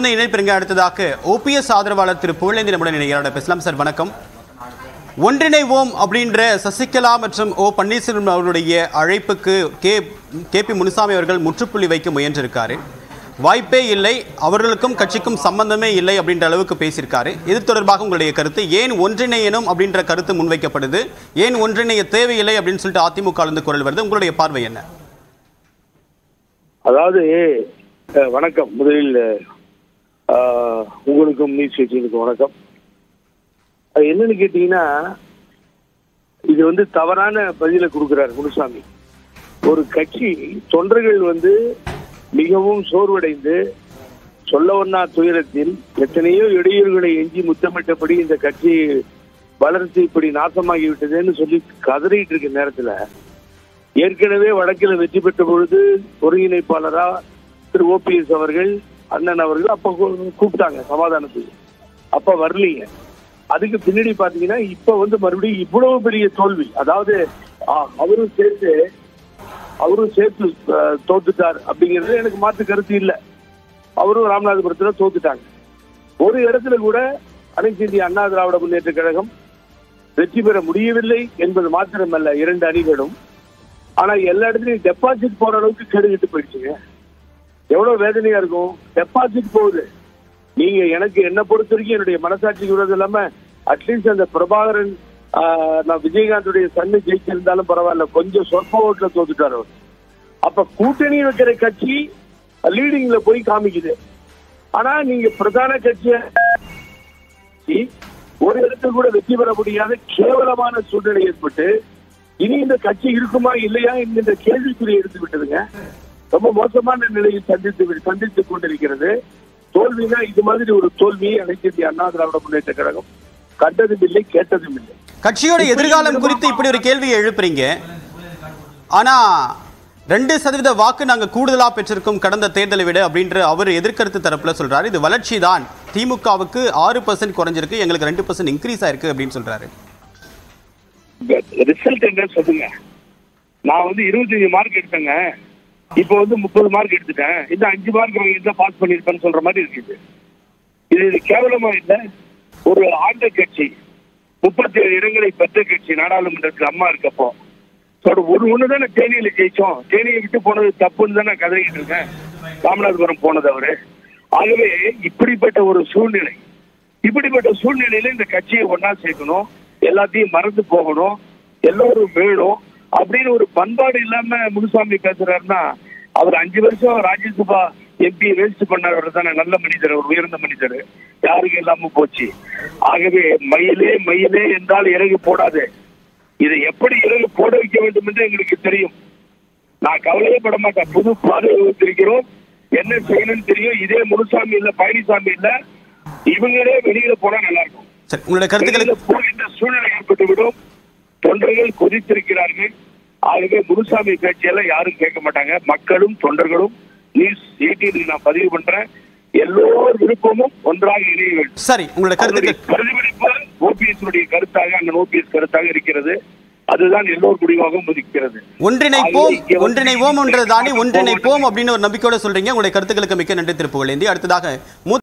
தொடர்ந்து இணைப்பிருங்க அடுத்ததாக ஓபிஎஸ் ஆதரவாளர் திரு புகழேந்தி நம்முடன் இணைகிறார் பேசலாம் சார் வணக்கம் ஒன்றிணைவோம் அப்படின்ற சசிகலா மற்றும் ஓ பன்னீர்செல்வம் அவருடைய அழைப்புக்கு கே கே பி முனுசாமி அவர்கள் முற்றுப்புள்ளி வைக்க முயன்றிருக்காரு வாய்ப்பே இல்லை அவர்களுக்கும் கட்சிக்கும் சம்பந்தமே இல்லை அப்படின்ற அளவுக்கு பேசியிருக்காரு இது தொடர்பாக உங்களுடைய கருத்து ஏன் ஒன்றிணையணும் அப்படின்ற கருத்து முன்வைக்கப்படுது ஏன் ஒன்றிணைய தேவையில்லை அப்படின்னு சொல்லிட்டு அதிமுக இருந்து குரல் வருது உங்களுடைய பார்வை என்ன அதாவது அஹ், வணக்கம் முதலில் அஹ், உங்களுக்கும் நியூஸ் எயிட்டீனுக்கும் வணக்கம் அது என்னன்னு கேட்டீங்கன்னா இது வந்து தவறான பதிலை கொடுக்கிறார் குருசாமி ஒரு கட்சி தொண்டர்கள் வந்து மிகவும் சோர்வடைந்து சொல்ல ஒண்ணா துயரத்தில் எத்தனையோ இடையூறுகளை எஞ்சி முத்தமிட்டபடி இந்த கட்சி வளர்ச்சி இப்படி நாசமாகி விட்டதுன்னு சொல்லி கதறிட்டு இருக்க நேரத்துல ஏற்கனவே வடக்கில் வெற்றி பெற்ற பொழுது ஒருங்கிணைப்பாளரா திரு ஓபிஎஸ் அவர்கள் அண்ணன் அவர்கள் அப்ப கூ- கூப்பிட்டாங்க சமாதானத்துக்கு அப்ப வரலீங்க அதுக்கு பின்னாடி பாத்தீங்கன்னா இப்ப வந்து மறுபடியும் இவ்வளவு பெரிய தோல்வி அதாவது ஆ, அவரும் சேர்த்து அவரும் சேர்த்து அஹ், தோத்துட்டார் அப்படிங்கிறது எனக்கு மாற்று கருத்து இல்ல அவரும் ராமநாதபுரத்துல தோத்துட்டாங்க ஒரு இடத்துல கூட அனைத்து இந்திய அண்ணா திராவிட முன்னேற்ற கழகம் வெற்றி பெற முடியவில்லை என்பது மாத்திரமல்ல இரண்டு அணிகளும் ஆனா எல்லா இடத்துலயும் டெபாசிட் போற அளவுக்கு கெடுகிட்டு போயிடுச்சுங்க எவ்வளவு வேதனையா இருக்கும் டெபாசிட் போகுது நீங்க எனக்கு என்ன பொறுத்த வரைக்கும் என்னுடைய மனசாட்சிக்கு விரோதம் இல்லாம அட்லீஸ்ட் அந்த பிரபாகரன் ஆஹ், நான் விஜயகாந்துடைய சன்னு ஜெயிச்சிருந்தாலும் பரவாயில்ல கொஞ்சம் சொற்ப ஓட்டுல தோத்துட்டார் அவர் அப்ப கூட்டணி வைக்கிற கட்சி லீடிங்ல போய் காமிக்குது ஆனா நீங்க பிரதான கட்சிய ஒரு இடத்துல கூட வெற்றி பெற முடியாத கேவலமான சூழ்நிலை ஏற்பட்டு இனி இந்த கட்சி இருக்குமா இல்லையா என்கின்ற கேள்விக்குறி எடுத்து விட்டதுங்க ரொம்ப மோசமான நிலையை சந்தித்து சந்தித்துக் கொண்டிருக்கிறது தோல்வினா இது மாதிரி ஒரு தோல்வியை அனைத்து இந்திய அண்ணா திராவிட முன்னேற்ற கழகம் கண்டதும் இல்லை கேட்டதும் இல்லை கட்சியோட எதிர்காலம் குறித்து இப்படி ஒரு கேள்வியை எழுப்புறீங்க ஆனா ரெண்டு சதவீத வாக்கு நாங்க கூடுதலா பெற்றிருக்கோம் கடந்த தேர்தலை விட அப்படின்ற அவர் எதிர்கருத்து தரப்புல சொல்றாரு இது வளர்ச்சி தான் திமுகவுக்கு ஆறு பர்சன்ட் குறைஞ்சிருக்கு எங்களுக்கு ரெண்டு பர்சன்ட் இன்க்ரீஸ் ஆயிருக்கு அப்படின்னு சொல்றாரு ரிசல்ட் என்ன சொல்லுங்க நான் வந்து இருபத்தஞ்சு மார்க் எடுத்தேங்க இப்போ வந்து முப்பது மார்க் எடுத்துட்டேன் இந்த அஞ்சு மார்க் வாங்கி தான் பாஸ் பண்ணிருப்பேன்னு சொல்ற மாதிரி இருக்குது இது இது கேவலமா இல்ல ஒரு ஆண்ட கட்சி முப்பத்தி ஏழு இடங்களை பெற்ற கட்சி நாடாளுமன்றத்தில் அம்மா இருக்கப்போ அதோட ஒரு ஒண்ணு தானே தேனியில ஜெயிச்சோம் தேனியை விட்டு போனது தப்புன்னு தான் நான் கதறிக்கிட்டு இருக்கேன் ராமநாதபுரம் போனது அவரு ஆகவே இப்படிப்பட்ட ஒரு சூழ்நிலை இப்படிப்பட்ட சூழ்நிலையில இந்த கட்சியை ஒன்னா சேர்க்கணும் எல்லாத்தையும் மறந்து போகணும் எல்லோரும் வேணும் அப்படின்னு ஒரு பண்பாடு இல்லாம முனுசாமி பேசுறாருன்னா அவர் அஞ்சு வருஷம் ராஜ்யசபா எம்பி வேஸ்ட் பண்ணவர் தானே நல்ல மனிதர் ஒரு உயர்ந்த மனிதர் யாருக்கும் இல்லாம போச்சு ஆகவே மயிலே மயிலே என்றால் இறகு போடாது இதை எப்படி இறகு போட வைக்க வேண்டும் என்று எங்களுக்கு தெரியும் நான் கவலையே பட மாட்டேன் புது பாதை வகுத்திருக்கிறோம் என்ன செய்யணும்னு தெரியும் இதே முனுசாமி இல்ல பழனிசாமி இல்ல இவங்களே வெளியில போனா நல்லா இருக்கும் சரி உங்களுடைய கருத்துக்களை வெளியில போகின்ற சூழ்நிலை ஏற்பட்டு விடும் தொண்டர்கள் கொதித்திருக்கிறார்கள் ஆகவே முனுசாமி பேச்செல்லாம் யாரும் கேட்க மாட்டாங்க மக்களும் தொண்டர்களும் நியூஸ் எயிட்டீனுக்கு நான் பதிவு பண்றேன் எல்லோர் விருப்பமும் ஒன்றாக இணைய வேண்டும் சரி உங்களுடைய அவருடைய கருத்துக்கள் பிரதிபலிப்பு ஓபிஎஸ் உடைய கருத்தாக அந்த ஓபிஎஸ் கருத்தாக இருக்கிறது அதுதான் எல்லோர் முடிவாகவும் ஒதுக்கிறது ஒன்றிணைப்போம் ஆகவே இங்க வந்து ஒன்றிணைவோம் தாண்டி ஒன்றிணைப்போம் அப்படின்னு ஒரு நம்பிக்கையோட சொல்றீங்க உங்களுடைய கருத்துக்களுக்கு மிக்க நன்றி திருப்புகழேந்தி அடுத்ததாக மூத்த